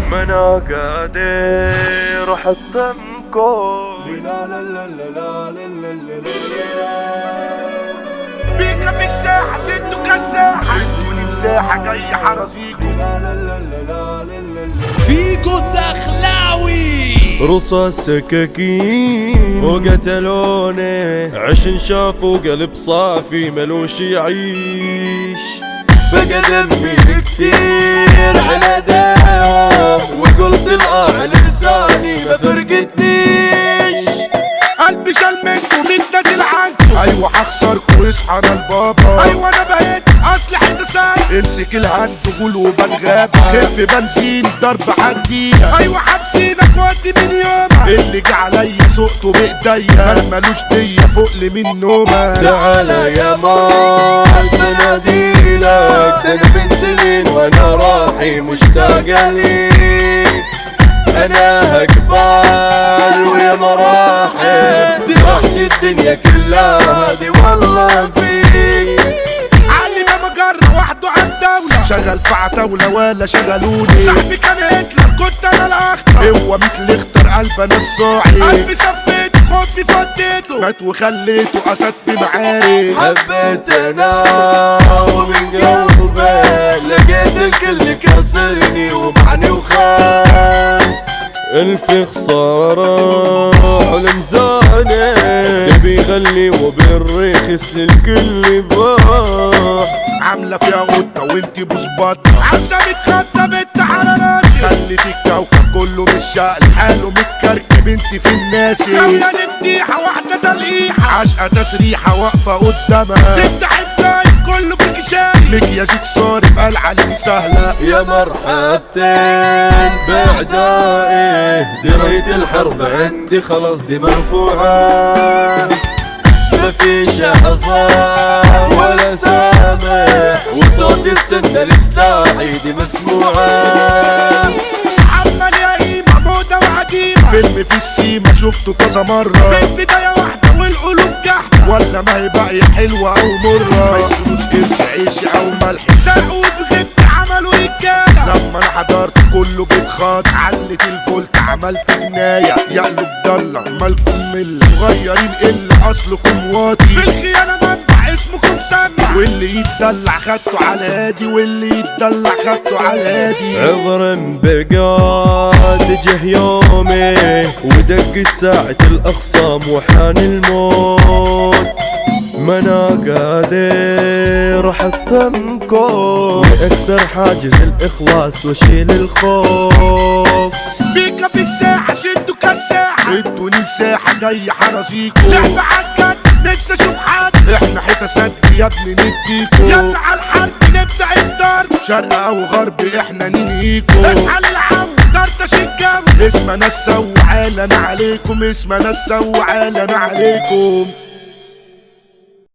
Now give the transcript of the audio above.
ما انا قادر احطمكم بيكا في الساحة شدوا كالساحة ادوني مساحة جاي حرازيكم فيجو الدخلاوي رصاص سكاكين وقتلوني عشان شافوا قلب صافي ملوش يعيش بقى دمي كتير على داهم وقلت الآه لساني ما فرقتنيش قلبي شال منكم متنازل عنكم ايوه هخسركم اصحى انا البابا ايوه انا بقيت اسلحة ساي امسك الهند قول وبنغاب خف بنزين ضرب حديدة ايوه حابسينك وقت من يومها اللي جه عليا سقته بايديا من ملوش دية فوق لي من نومة تعالى يا مال بناديلك ده انا من سنين وانا راحي مشتاق ليك انا هقبال ويا مراحل دي راحتي الدنيا كلها دي والله فيك علي ده مجرة وحده على الدولة شغل في عتاولة ولا شغلوني صاحبي كان هتلر كنت انا الاخطر هو مثل اختر قلب انا الصاعي قلبي صفيت خوفي فديته مات وخليته اسد في معارك حبيت انا ومن قلبي لقيت الكل كسرني ومعني وخان الف خسارة حلمزاني يبي يغلي وبالرخص للكل يباع عاملة فيها قطة وانتي بصباطة عاوزة متخطة بنت على راسي خليت الكوكب كله مش شقل حاله متكركب انتي في الناس ناوية لفتيحة واحدة تلقيحة عشقة تسريحة واقفة قدامها تفتح اللايف كله فيك شايف مكياجك صارف قال عليك سهلة يا مرحبتين باعدائي دريت الحرب عندي خلاص دي مرفوعة ما فيش حصان ولا سامع وصوت السنة السلاحي دي مسموعة صحاب مليانين محمودة وعديمة فيلم في السيما شفته كذا مرة في البداية واحدة والقلوب جحدة ولا ما هي باقية حلوة أو مرة ما يسيبوش قرش عيش أو ملح سرقوا في غبت عملوا رجالة لما أنا حضرت كله بيتخاط علت الفولت عملت جناية يقلب ضلة مالكم ملة صغيرين إلا أصلكم واطي في الخيانة منبع اسمكم سمع واللي يتدلع خدته على هادي واللي يتدلع خدته على هادي عذر بقاد جه يومي ودقت ساعة الأخصام وحان الموت ما انا قادر احطمكم اكسر حاجز الاخلاص واشيل الخوف بيكا في الساحة شدوا كالساحة ادوني مساحة جاي حرازيكو لعبة عالجد نفسي اشوف حد احنا حتة سد يا ابني نديكو يلا على الحرب نبدأ الضرب شرق او غرب احنا ننهيكو اصحى للعو طرطش الجو اسمنا السو عالم عليكم اسمنا السو عالم عليكم